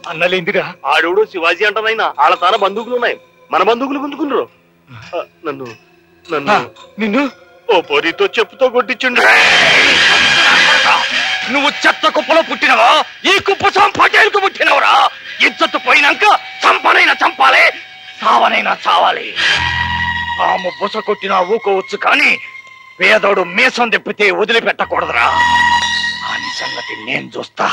అన్నలేందిరా ఆడోడు శివాజీ అంటానైనా వాళ్ళ తాన బందూకులు ఉన్నాయి మన బందూకులు గుంజుకున్నారు ఆ, నన్ను నన్ను నిన్ను ఓ పొరితో చెప్పుతో కొట్టించుండు నువ్వు చెత్త కుప్పలో పుట్టినవా ఈ కుప్ప పటేల్కు పుట్టినవరా ఇజ్జత్తు పోయినాక చంపనైనా చంపాలి సావనైనా చావాలి ఆమె బుస కొట్టినా ఊకోవచ్చు కానీ పేదోడు మీసం తెప్పితే వదిలిపెట్టకూడదురా అని సంగతి నేను చూస్తా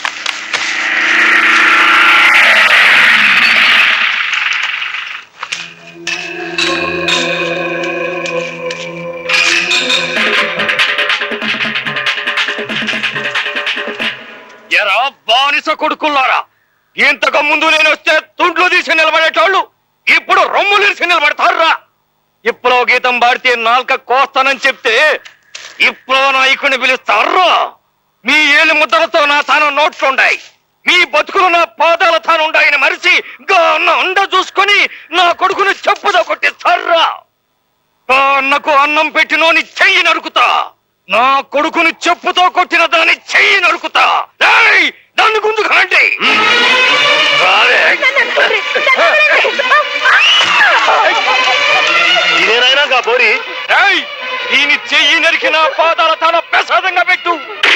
ఎరా బానిస కొడుకుల్లారా ఇంతకు ముందు నేను వస్తే తుండ్లు తీసి నిలబడేటోళ్ళు ఇప్పుడు రొమ్ములు తీసి నిలబడతారా ఇప్పుడు గీతం పాడితే నాలుక కోస్తానని చెప్తే ఇప్పుడు నాయకుని పిలుస్తారా మీ ఏళ్ళు ముద్దలతో నా తాను నోట్లుండాయి మీ బతుకులు నా పాదాల తాను ఉండాయని మరిచి గా అన్న అండ చూసుకొని నా కొడుకుని చెప్పుదో కొట్టిస్తారా ఆ అన్నకు అన్నం పెట్టినోని చెయ్యి నరుకుతా నా కొడుకుని చెప్పుతో కొట్టిన దాని చెయ్యి నరుకుతా ఏయ్! దాన్ని గుందు కనండి ఇదేనైనా కా పోరి దీని చెయ్యి నరికి నా పాదాల తన ప్రసాదంగా పెట్టు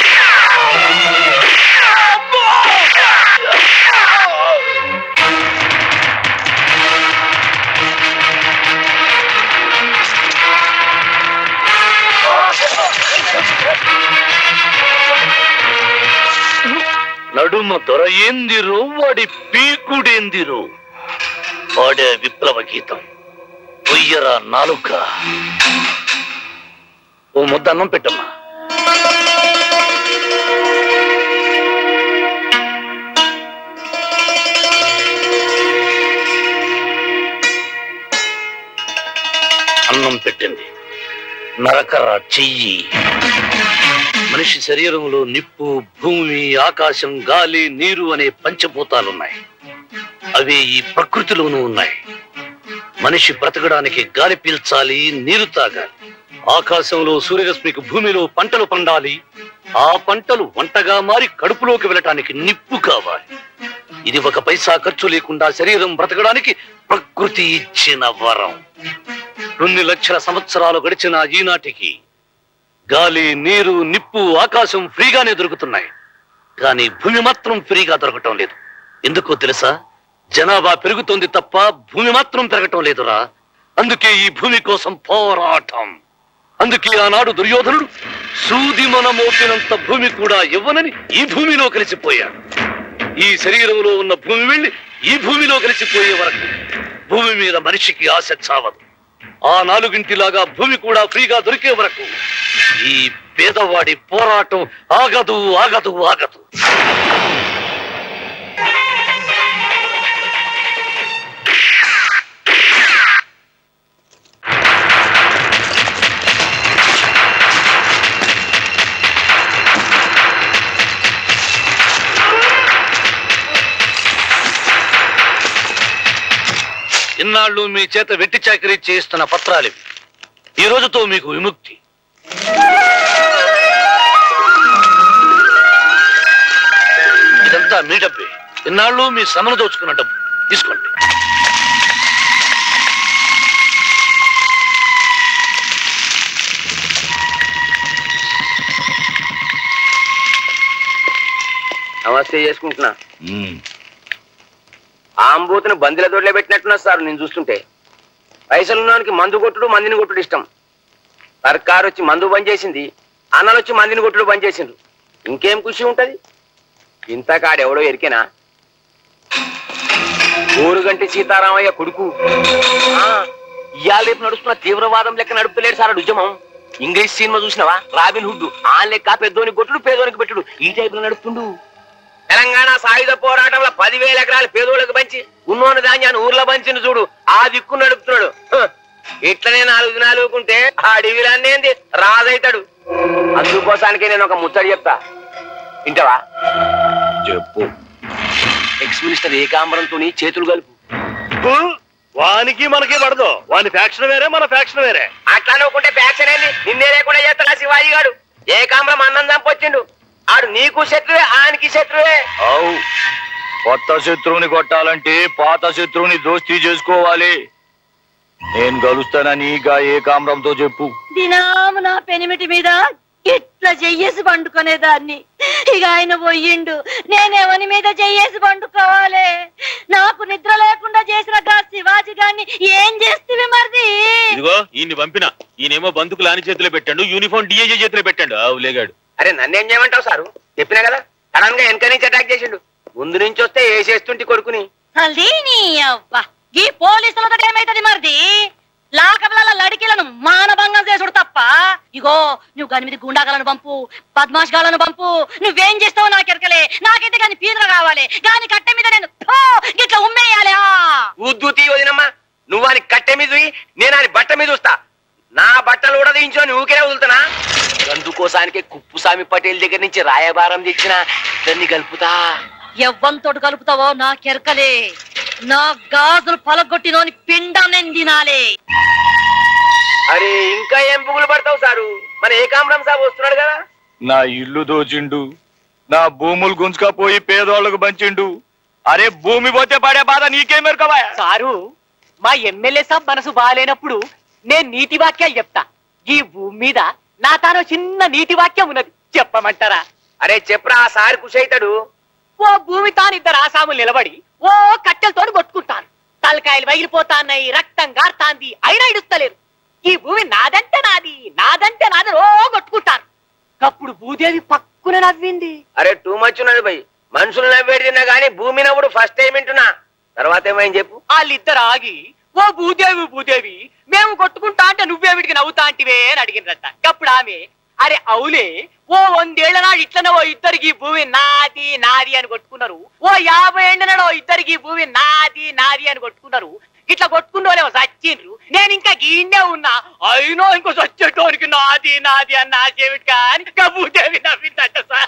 నడుమ దొర ఏందిరు వాడి పీకుడేందిరు వాడే విప్లవ గీతం పొయ్యరా నాలుక ఓ ముద్ద అన్నం పెట్టమ్మా అన్నం పెట్టింది నరకరా చెయ్యి మనిషి శరీరంలో నిప్పు భూమి ఆకాశం గాలి నీరు అనే పంచభూతాలున్నాయి అవి ఈ ప్రకృతిలోనూ ఉన్నాయి మనిషి బ్రతకడానికి గాలి పీల్చాలి నీరు తాగాలి ఆకాశంలో సూర్యరశ్మికి భూమిలో పంటలు పండాలి ఆ పంటలు వంటగా మారి కడుపులోకి వెళ్ళటానికి నిప్పు కావాలి ఇది ఒక పైసా ఖర్చు లేకుండా శరీరం బ్రతకడానికి ప్రకృతి ఇచ్చిన వరం కొన్ని లక్షల సంవత్సరాలు గడిచిన ఈనాటికి గాలి నీరు నిప్పు ఆకాశం ఫ్రీగానే దొరుకుతున్నాయి కానీ భూమి మాత్రం ఫ్రీగా దొరకటం లేదు ఎందుకో తెలుసా జనాభా పెరుగుతోంది తప్ప భూమి మాత్రం పెరగటం లేదురా అందుకే ఈ భూమి కోసం పోరాటం అందుకే ఆనాడు దుర్యోధనుడు సూది మన మోపినంత భూమి కూడా ఇవ్వనని ఈ భూమిలో కలిసిపోయాడు ఈ శరీరంలో ఉన్న భూమి వెళ్ళి ఈ భూమిలో కలిసిపోయే వరకు భూమి మీద మనిషికి ఆశ చావదు ఆ నాలుగింటిలాగా భూమి కూడా ఫ్రీగా దొరికే వరకు ఈ పేదవాడి పోరాటం ఆగదు ఆగదు ఆగదు ఇన్నాళ్ళు మీ చేత వెట్టి చాకరీ చేస్తున్న పత్రాలివి ఈ రోజుతో మీకు విముక్తి ఇదంతా మీ డబ్బే ఇన్నాళ్ళు మీ శ్రమను దోచుకున్న డబ్బు తీసుకోండి నమస్తే చేసుకుంటున్నా ఆంబూతుని బందిల దొడ్లే పెట్టినట్టున్నా సార్ నేను చూస్తుంటే పైసలున్నానికి మందు కొట్టుడు మందిని కొట్టుడు ఇష్టం సర్కారు వచ్చి మందు బంద్ చేసింది అన్నలు వచ్చి మందిని కొట్టుడు బంద్ చేసిండ్రు ఇంకేం ఖుషి ఉంటది ఇంత కాడెవడో ఎరికేనా ఊరుగంటి సీతారామయ్య కొడుకు ఆ, ఇవాళ రేపు నడుస్తున్న తీవ్రవాదం లెక్క నడుపుతలేడు సార్ ఉద్యమం ఇంగ్లీష్ సినిమా చూసినావా రాబిన్ హుడ్ ఆ లెక్క పెద్దోనికి కొట్టుడు పేదోనికి పెట్టుడు ఈ టైప్ లో నడుపుతుండు తెలంగాణ సాయుధ పోరాటంలో పదివేల ఎకరాలు పేదోళ్ళకి పంచి ఉన్నోని ధాన్యాన్ని ఊర్లో పంచిండు చూడు ఆ దిక్కు నడుపుతున్నాడు హ, ఇట్లనే నాలుగు దినాలు ఊరుకుంటే ఆ డివిలన్నేంది రాజైతాడు అందుకోసానికి నేను ఒక ముచ్చట చెప్తా వింటావా చెప్పు ఎక్స్ మినిస్టర్ ఏకాంబరంతో చేతులు కలుపు వానికి మనకి పడదు వాని ఫ్యాక్షన్ వేరే మన ఫ్యాక్షన్ వేరే అట్లా అనుకుంటే ఫ్యాక్షన్ ఏంది నిన్నే లేకుండా చేస్తాడా శివాజీ గాడు ఏకాంబరం అన్నం చంపొచ్చిండు ఆడు నీకు శత్రువే ఆయనకి శత్రువే అవు కొత్త శత్రువుని కొట్టాలంటే పాత శత్రువుని దోస్తీ చేసుకోవాలి నేను కలుస్తానని గా ఏ కామ్రంతో చెప్పు దినాము నా పెనిమిటి మీద ఇట్లా చెయ్యేసి పండుకునేదాన్ని ఇక ఆయన పోయిండు నేనెవని మీద చెయ్యేసి పండుకోవాలి నాకు నిద్ర లేకుండా చేసిన గా శివాజీ గారిని ఏం చేస్తే మరిది ఇదిగో ఈయన్ని పంపిన ఈయనేమో బందుకు లాని చేతిలో పెట్టాడు యూనిఫామ్ డిఏజీ చేతిలో పెట్టాడు ఆవు లేగాడు అరే నన్నేం చేయమంటావు సారు చెప్పినా కదా సడన్ గా వెనక నుంచి అటాక్ చేసిండు ముందు నుంచి వస్తే వేసేస్తుంటి కొడుకుని అది నీ అవ్వ ఈ పోలీసులతో ఏమైతది మరిది లాకబల లడికిలను మానభంగం చేసుడు తప్ప ఇగో నువ్వు గని మీద గుండాగాలను పంపు బద్మాష్ గాలను పంపు నువ్వేం చేస్తావు నాకెరకలే నాకైతే గాని పీదర కావాలి గాని కట్టె మీద నేను థూ, గిట్ల ఉమ్మేయాలి ఆ. ఉద్దు తీ వదినమ్మా నువ్వు అని కట్టె మీద ఉయ్, నేను అని బట్ట మీద చూస్తా నా బట్టలు కూడా దించో ఊకే వదులుతున్నా అందుకోసానికి కుప్పుసామి పటేల్ దగ్గర నుంచి రాయబారం తెచ్చిన ఇద్దరిని కలుపుతా ఎవ్వంతోటి కలుపుతావో నాకెరకలే నా గాజులు పలగొట్టినోని పిండం నేను తినాలి అరే ఇంకా ఏం పువ్వులు పడతావు సారు మన ఏకాంబరం సాబ్ వస్తున్నాడు కదా నా ఇల్లు దోచిండు నా భూములు గుంజుకపోయి పేదోళ్ళకు పంచిండు అరే భూమి పోతే పడే బాధ నీకేం మెరకవా సారు మా ఎమ్మెల్యే సాబ్ మనసు బాగాలేనప్పుడు నేను నీతి వాక్యాలు చెప్తా ఈ భూమి మీద నా తాను చిన్న నీతి వాక్యం ఉన్నది చెప్పమంటారా అరే చెప్పరా ఆ సారి ఖుషి అవుతాడు ఓ భూమి తాను ఇద్దరు ఆసాములు నిలబడి ఓ కట్టెలతో కొట్టుకుంటాను తలకాయలు పగిలిపోతాన్నాయి రక్తం గారుతాంది అయినా ఇడుస్తలేరు ఈ భూమి నాదంటే నాది నాదంటే నాది ఓ కొట్టుకుంటాను అప్పుడు భూదేవి పక్కున నవ్వింది అరే టూ మచ్ ఉన్నది భయ్ మనుషులు నవ్వేది తిన్నా గానీ భూమి నవ్వుడు ఫస్ట్ టైం వింటున్నా తర్వాత ఏమైంది చెప్పు వాళ్ళిద్దరు ఆగి ఓ భూదేవి భూదేవి మేము కొట్టుకుంటా అంటే నువ్వేమిటికి నవ్వుతా అంటివే అని అడిగినరట అప్పుడు ఆమె అరే అవులే ఓ వందేళ్ల నాడు ఇట్లనే ఓ ఇద్దరికి ఈ భూమి నాది నాది అని కొట్టుకున్నారు ఓ యాభై ఏళ్ళ నాడు ఓ ఇద్దరికి ఈ భూమి నాది నాది అని కొట్టుకున్నారు ఇట్లా కొట్టుకున్న వాళ్ళేమో చచ్చిండ్రు నేను ఇంకా గీనే ఉన్నా అయినో ఇంకో చచ్చేటోనికి నాది నాది అన్న ఆశేమిటికా అని ఇంకా భూదేవి నవ్విందట సార్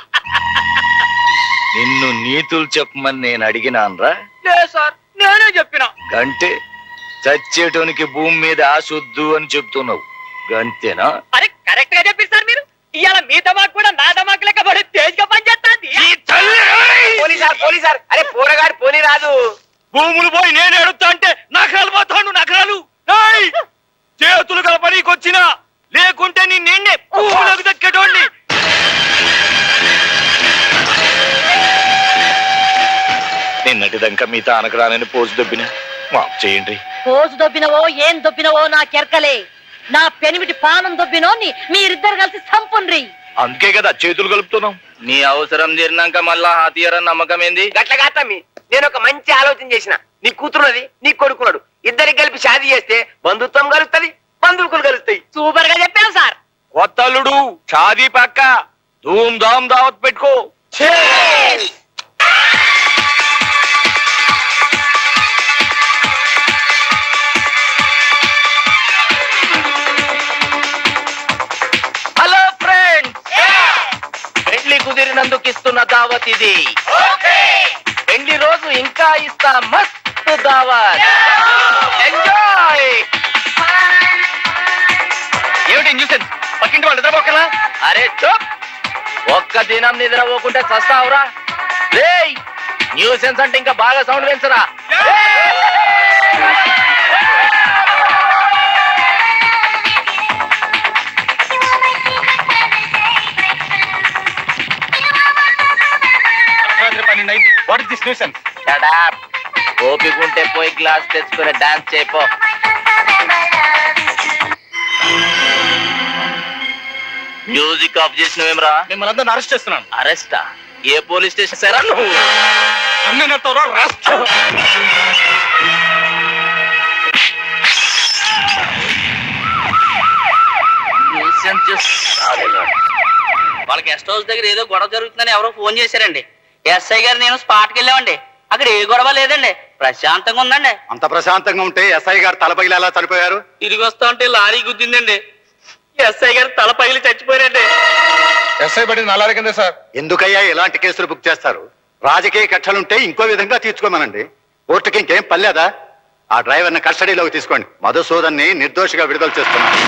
నిన్ను నీతులు చెప్పమని నేను అడిగినాన్రా లే సార్ నేనే చెప్పినా అంటే చచ్చేటోనికి భూమి మీద ఆశొద్దు అని చెప్తున్నావు గంతేనా అరే కరెక్ట్ గా చెప్పారు సార్ మీరు ఇవాళ మీ దమాక్ కూడా నా దమాక్ లెక్క పడి తేజ్గా పనిచేస్తాంది పోలీసార్ పోలీసార్ అరే పోరగాడు పోనీ రాదు భూములు పోయి నేను ఎడుతా అంటే నగరాలు పోతాను నగరాలు ఏయ్! చేతులు కలపనీకొచ్చినా లేకుంటే నీ నిన్నే భూములకు దక్కేటోళ్ళని నిన్నటి దాకా మీ తానకు రానని పోసు దొబ్బిన మాఫ్ చేయండి పోజు దొబ్బినవో ఏం దొబ్బినవో నాకెరకలే నా పెనిమిటి పానం దొబ్బినోని మీరిద్దరు కలిసి సంపుండ్రి అందుకే కదా చేతులు కలుపుతున్నాం నీ అవసరం తీరినాక మళ్ళా హాతీయరని నమ్మకం ఏంది గట్ల తమ్మి నేను ఒక మంచి ఆలోచన చేసిన నీ కూతురున్నది నీ కొడుకున్నాడు ఇద్దరికి కలిపి షాదీ చేస్తే బంధుత్వం కలుస్తుంది బంధువుకులు కలుస్తాయి సూపర్ గా చెప్పాను సార్ కొత్త అల్లుడు షాదీ పక్క ధూమ్ ధామ్ దావత్ పెట్టుకో హలో ఫ్రెండ్స్ పెళ్లి కుదిరినందుకు ఇస్తున్న దావత్ ఇది పెళ్లి రోజు ఇంకా ఇస్తా మస్తు దావత్ ఎంజాయ్ ఏమిటి న్యూసెన్స్ పక్కింటి వాళ్ళు నిద్రపోకలా అరే చూప్ ఒక్క దినం నిద్రపోకుంటే చస్తావురా రేయ్ న్యూసెన్స్ అంటే ఇంకా బాగా సౌండ్ పెంచరా what is this nuisance Shut up. ఓపిక ఉంటే పోయి గ్లాస్ తెచ్చుకుని డాన్స్ చేయపో మ్యూజిక్ ఆఫ్ చేసినవేమ్రా మిమ్మల్ని అందరిని అరెస్ట్ చేస్తున్నాను అరెస్టా ఏ పోలీస్ స్టేషన్ సరా నువ్వు Nuisance just- వాళ్ళ గెస్ట్ హౌస్ దగ్గర ఏదో గొడవ జరుగుతుందని ఎవరో ఫోన్ చేశారండి ఎస్ఐ గారు నేను స్పాట్కి వెళ్ళామండి అక్కడ ఏ గొడవ లేదండి ప్రశాంతంగా ఉందండి అంత ప్రశాంతంగా ఉంటే ఎస్ఐ గారు తలపగిలి ఎలా చనిపోయారు తిరిగి వస్తా ఉంటే లారీ గుద్దిందండి ఎస్ఐ గారు తల పగిలి చచ్చిపోయారండి ఎస్ఐ పడింది నల్లారి కింద సార్ ఎందుకయ్యా ఇలాంటి కేసులు బుక్ చేస్తారు రాజకీయ కక్షలుంటే ఇంకో విధంగా తీర్చుకోమనండి కోర్టుకి ఇంకేం పర్లేదా ఆ డ్రైవర్ని కస్టడీలోకి తీసుకోండి మధుసూదన్ని నిర్దోషిగా విడుదల చేస్తున్నాను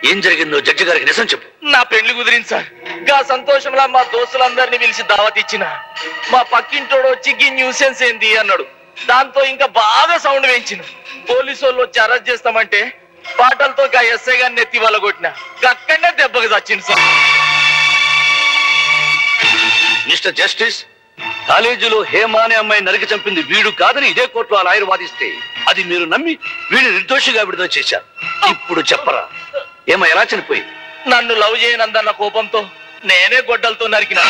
ఏం జరిగిందో జడ్జి గారికి నిజం చెప్పు నా పెళ్లి కుదిరింది సార్ గా సంతోషంలో మా దోస్తులందరినీ పిలిచి దావత్ ఇచ్చిన మా పక్కింటోడు వచ్చి గీ న్యూసెన్స్ ఏంది అన్నాడు దాంతో ఇంకా బాగా సౌండ్ వేయించిన పోలీసు వాళ్ళు వచ్చి అరెస్ట్ చేస్తామంటే పాటలతో గా ఎస్ఐ గారిని ఎత్తి వాళ్ళ కొట్టిన అక్కడనే దెబ్బకి చచ్చింది సార్ మిస్టర్ జస్టిస్ కాలేజీలో హేమ అనే అమ్మాయి నరికి చంపింది వీడు కాదని ఇదే కోర్టులో ఆ లాయర్ వాదిస్తే అది మీరు నమ్మి వీడిని నిర్దోషిగా విడుదల చేశారు ఇప్పుడు చెప్పరా హేమ ఎలా చనిపోయింది నన్ను లవ్ చేయనందన్న కోపంతో నేనే గొడ్డలతో నరికినా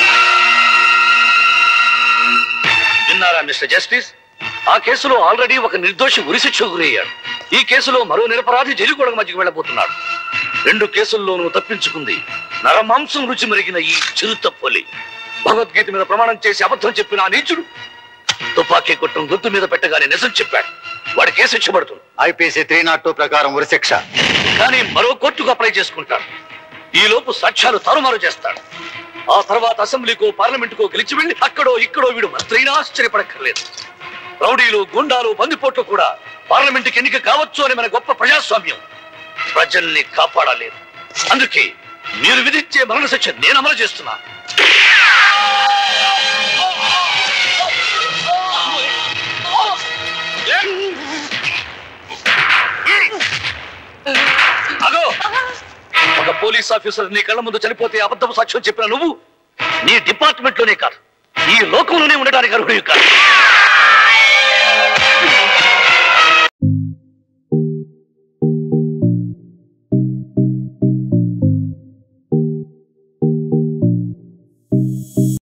విన్నారా మిస్టర్ జస్టిస్ ఆ కేసులో ఆల్రెడీ ఒక నిర్దోషి ఉరిశిక్షకు గురయ్యాడు ఈ కేసులో మరో నిరపరాధి జైలు కూడా మధ్యకి వెళ్ళబోతున్నాడు రెండు కేసుల్లోనూ తప్పించుకుంది నరమాంసం రుచి మరిగిన ఈ చిరుత పొలి భగవద్గీత మీద ప్రమాణం చేసి అబద్ధం చెప్పిన ఆ నీచుడు తుపాకీ కొట్టం గొంతు మీద పెట్టగానే నిజం చెప్పాడు వాడి కేసు ఇచ్చబడుతుంది ఐపీసీ త్రీ నాట్ టూ ప్రకారం ఉరిశిక్ష కానీ మరో కోర్టుకు అప్లై చేసుకుంటాడు ఈ లోపు సాక్ష్యాలు తారుమారు చేస్తాడు ఆ తర్వాత అసెంబ్లీకో పార్లమెంటుకో గెలిచి వెళ్ళి అక్కడో ఇక్కడో వీడు మంత్రైనా ఆశ్చర్యపడక్కర్లేదు రౌడీలు గుండాలు బందిపోట్లు కూడా పార్లమెంటుకి ఎన్నిక కావచ్చు అని మన గొప్ప ప్రజాస్వామ్యం ప్రజల్ని కాపాడలేదు అందుకే మీరు విధించే మరణ శిక్ష నేను అమలు చేస్తున్నా అగో ఒక పోలీస్ ఆఫీసర్ నీ కళ్ళ ముందు చనిపోతే అబద్ధపు సాక్ష్యం చెప్పిన నువ్వు నీ డిపార్ట్మెంట్ లోనే కాదు ఈ లోకంలోనే ఉండడానికి అర్హుడివి కాదు